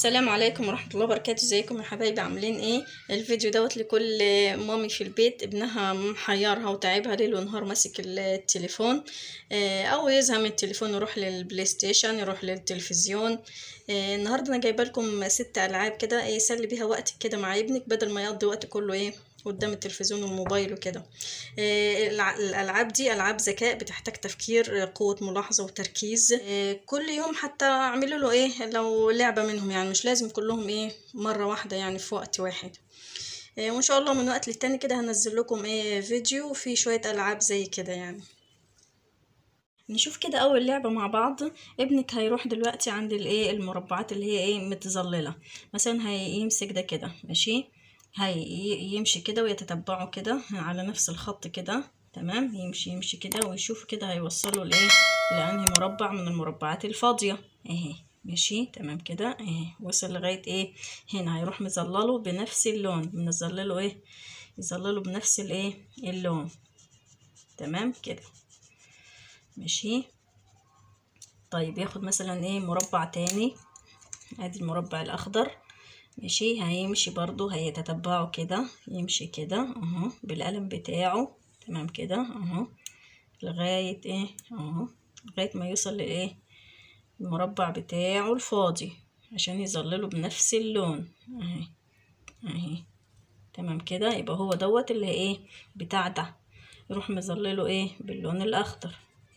السلام عليكم ورحمة الله وبركاته ازيكم يا حبايبي عاملين ايه الفيديو دوت لكل مامي في البيت ابنها محيرها وتعبها ليل ونهار ماسك التليفون آه، او يزهق من التليفون يروح للبلاي ستيشن يروح للتلفزيون آه، النهارده انا جايبه لكم ست العاب كده ايه يسلي بيها وقتك كده مع ابنك بدل ما يقضي وقت كله ايه قدام التلفزيون والموبايل وكده آه، الع- الالعاب دي العاب ذكاء بتحتاج تفكير آه، قوه ملاحظه وتركيز آه، كل يوم حتى اعملوا له ايه لو لعبه منهم يعني مش لازم كلهم ايه مره واحده يعني في وقت واحد آه، وان شاء الله من وقت للتاني كده هنزل لكم ايه فيديو فيه شويه العاب زي كده يعني نشوف كده اول لعبه مع بعض ابنك هيروح دلوقتي عند الايه المربعات اللي هي ايه متظلله مثلا هيمسك ده كده ماشي هيمشي كده ويتتبعه كده على نفس الخط كده تمام يمشي يمشي كده ويشوف كده هيوصله لايه لانهي مربع من المربعات الفاضيه اهي ماشي تمام كده اهي وصل لغايه ايه هنا هيروح مظلله بنفس اللون بنظلله ايه يظلله بنفس الايه اللون تمام كده ماشي طيب ياخد مثلا ايه مربع تاني ادي المربع الاخضر ماشي هيمشي برضو هيتتبعه كده يمشي كده اهو بالقلم بتاعه تمام كده اهو لغاية ايه اهو لغاية ما يوصل لايه المربع بتاعه الفاضي عشان يظلله بنفس اللون اهي اهي تمام كده يبقى هو دوت اللي ايه بتاع ده يروح مظلله ايه باللون الاخضر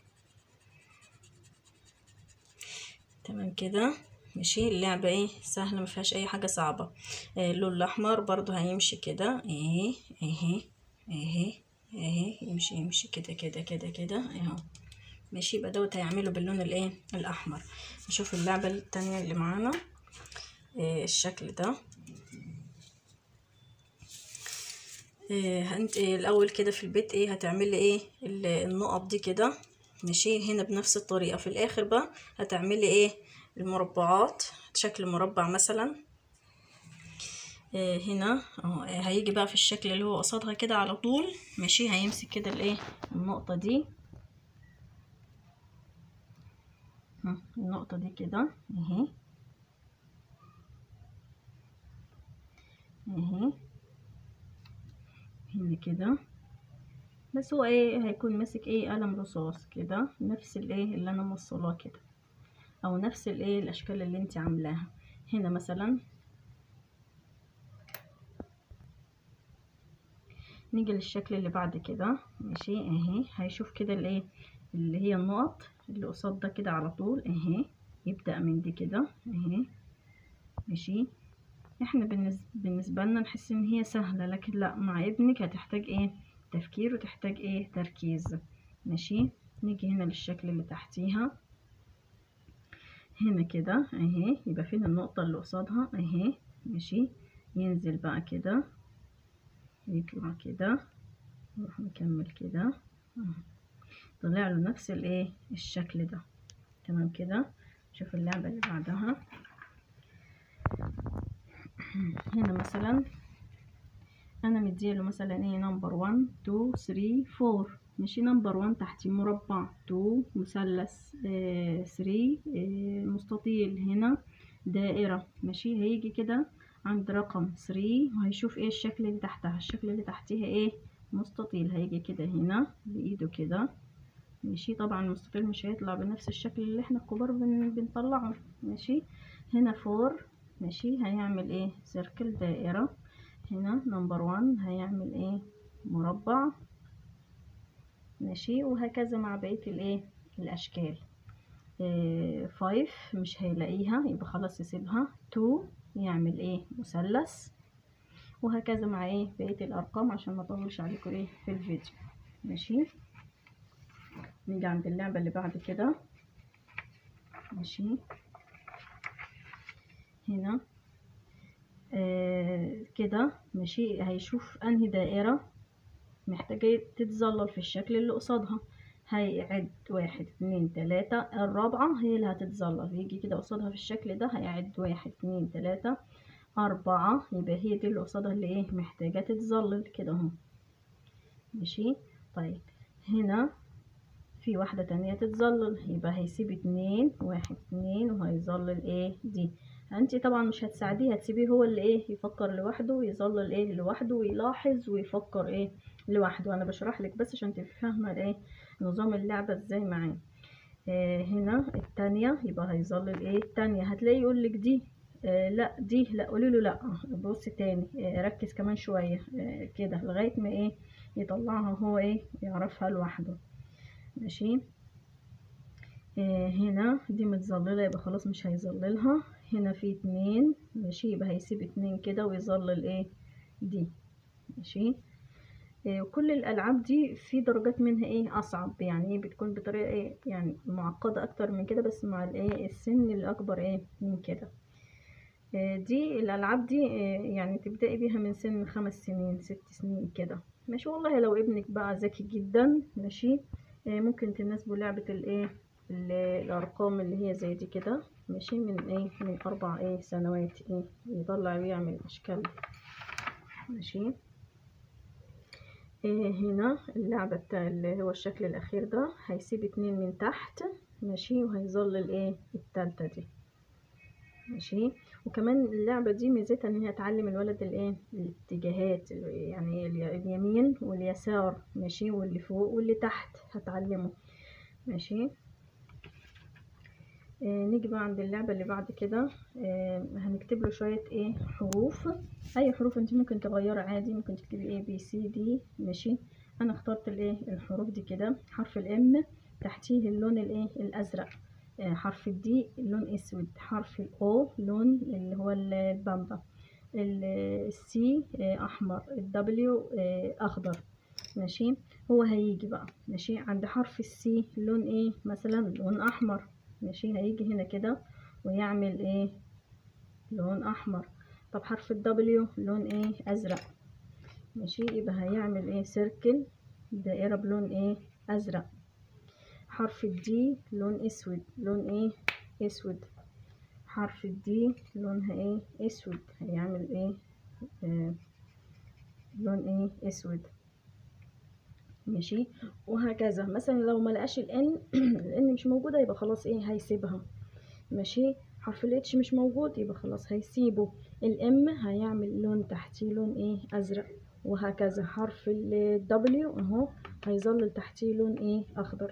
تمام كده ماشي اللعبة ايه سهلة ما فيهاش اي حاجة صعبة آه اللون الاحمر برضو هيمشي كده اهي اهي اهي اهي يمشي يمشي كده كده كده كده اهو ماشي يبقى دوت هيعمله باللون الايه الاحمر نشوف اللعبة التانية اللي معانا آه الشكل ده إيه انت إيه الاول كده في البيت ايه هتعملي ايه ال- النقط دي كده ماشي هنا بنفس الطريقة في الاخر بقى هتعملي ايه المربعات شكل مربع مثلا إيه هنا اهو إيه هيجي بقى في الشكل اللي هو قصادها كده على طول ماشي هيمسك كده الايه النقطة دي ها، النقطة دي كده اهي اهي هنا كده بس هو ايه هيكون ماسك ايه قلم رصاص كده نفس الايه اللي انا موصلاه كده او نفس الايه الاشكال اللي انت عاملاها هنا مثلا نيجي للشكل اللي بعد كده ماشي اهي هيشوف كده الايه اللي هي النقط اللي قصاد ده كده على طول اهي يبدأ من دي كده اهي ماشي احنا بالنسبة, بالنسبة لنا نحس ان هي سهلة لكن لا مع ابنك هتحتاج ايه تفكير وتحتاج ايه تركيز ماشي نيجي هنا للشكل اللي تحتيها هنا كده اهي يبقى فين النقطة اللي قصادها اهي ماشي ينزل بقى كده يطلع كده نروح نكمل كده اهو. طلع له نفس الايه الشكل ده تمام كده شوف اللعبة اللي بعدها هنا مثلا انا مديله مثلا ايه نمبر 1 2 3 4 ماشي نمبر 1 تحتيه مربع 2 مثلث 3 مستطيل هنا دائرة ماشي هيجي كده عند رقم 3 وهيشوف ايه الشكل اللي تحتها الشكل اللي تحتها ايه مستطيل هيجي كده هنا بايده كده ماشي طبعا المستطيل مش هيطلع بنفس الشكل اللي احنا الكبار بن... بنطلعه ماشي هنا فور ماشي هيعمل ايه سيركل دائرة هنا نمبر وان هيعمل ايه مربع ماشي وهكذا مع بقية الايه الاشكال إيه فايف مش هيلاقيها يبقى خلاص يسيبها تو يعمل ايه مثلث وهكذا مع ايه بقية الارقام عشان ما اطولش عليكم ايه في الفيديو ماشي نيجي عند اللعبة اللي بعد كده ماشي هنا آه كده ماشي هيشوف انهي دائرة محتاجة تتظلل في الشكل اللي قصادها هيعد واحد اتنين تلاتة الرابعة هي اللي هتتظلل يجي كده قصادها في الشكل ده هيعد واحد اتنين تلاتة أربعة يبقى هي دي اللي قصادها اللي ايه محتاجة تتظلل كده اهو ماشي طيب هنا في واحدة تانية تتظلل يبقى هيسيب اتنين واحد اتنين وهيظلل ايه دي انت طبعا مش هتساعديه هتسيبيه هو اللي ايه يفكر لوحده ويظلل ايه لوحده ويلاحظ ويفكر ايه لوحده انا بشرح لك بس عشان تبقي فاهمه ايه نظام اللعبه ازاي معاه آه هنا التانية يبقى هيظلل ايه التانية هتلاقي يقول لك دي آه لا دي لا قولي له لا بص تاني آه ركز كمان شويه آه كده لغايه ما ايه يطلعها هو ايه يعرفها لوحده ماشي آه هنا دي متظللة يبقى خلاص مش هيظللها هنا في اتنين ماشي يبقى هيسيب اتنين كده ويظلل ايه دي ماشي آه وكل الالعاب دي في درجات منها ايه اصعب يعني ايه بتكون بطريقة ايه يعني معقدة اكتر من كده بس مع الايه السن الاكبر ايه من كده آه دي الالعاب دي يعني تبدأي بيها من سن خمس سنين ست سنين كده ماشي والله لو ابنك بقى ذكي جدا ماشي ممكن تناسبه لعبة الايه الارقام اللي هي زي دي كده ماشي من ايه من اربع ايه سنوات ايه يطلع ويعمل اشكال ماشي إيه هنا اللعبة بتاع اللي هو الشكل الاخير ده هيسيب اتنين من تحت ماشي وهيظلل ايه التالتة دي ماشي وكمان اللعبة دي ميزتها ان هي تعلم الولد الايه الاتجاهات يعني اليمين واليسار ماشي واللي فوق واللي تحت هتعلمه ماشي آه نيجي بقى عند اللعبة اللي بعد كده آه هنكتب له شوية ايه حروف اي حروف انت ممكن تغيرها عادي ممكن تكتبي ايه بي سي دي ماشي انا اخترت الايه الحروف دي كده حرف الام تحتيه اللون الايه الازرق آه حرف الدي لون اسود حرف الاو لون اللي هو البامبا السي احمر الدبليو اخضر ماشي هو هيجي بقى ماشي عند حرف السي لون ايه مثلا لون احمر ماشي هيجي هنا كده ويعمل ايه لون احمر طب حرف الدبليو لون ايه ازرق ماشي يبقى هيعمل ايه سيركل دائرة بلون ايه ازرق حرف الدي لون اسود لون ايه اسود حرف الدي لونها ايه اسود هيعمل ايه آه لون ايه اسود ماشي وهكذا مثلا لو ما لقاش الان الان مش موجوده يبقى خلاص ايه هيسيبها ماشي حرف الاتش مش موجود يبقى خلاص هيسيبه الام هيعمل لون تحتيه لون ايه ازرق وهكذا حرف الدبليو اهو هيظل تحتيه لون ايه اخضر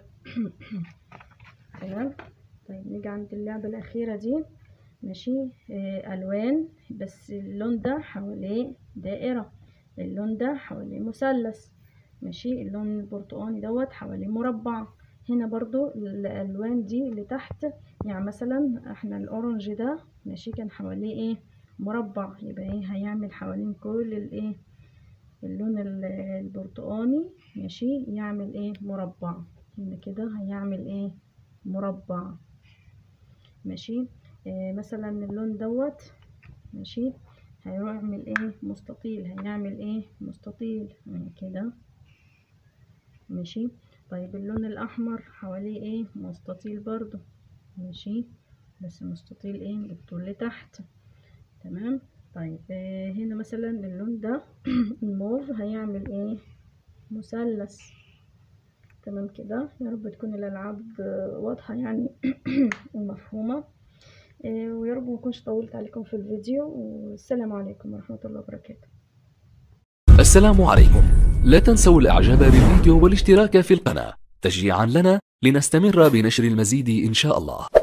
تمام طيب نيجي عند اللعبه الاخيره دي ماشي آه الوان بس اللون ده حواليه دائره اللون ده حواليه مثلث ماشي اللون البرتقاني دوت حواليه مربع هنا برضو الالوان دي اللي تحت يعني مثلا احنا الاورنج ده ماشي كان حواليه ايه مربع يبقى ايه هيعمل حوالين كل الايه اللون البرتقاني ماشي يعمل ايه مربع هنا كده هيعمل ايه مربع ماشي آه مثلا اللون دوت ماشي هيعمل ايه مستطيل هيعمل ايه مستطيل كده ماشي طيب اللون الاحمر حواليه ايه مستطيل برضو ماشي بس مستطيل ايه بالطول لتحت تمام طيب آه هنا مثلا اللون ده الموف هيعمل ايه مثلث تمام كده يا رب تكون الالعاب واضحه يعني ومفهومه آه ويا رب ما اكونش طولت عليكم في الفيديو والسلام عليكم ورحمه الله وبركاته السلام عليكم لا تنسوا الاعجاب بالفيديو والاشتراك في القناه تشجيعا لنا لنستمر بنشر المزيد ان شاء الله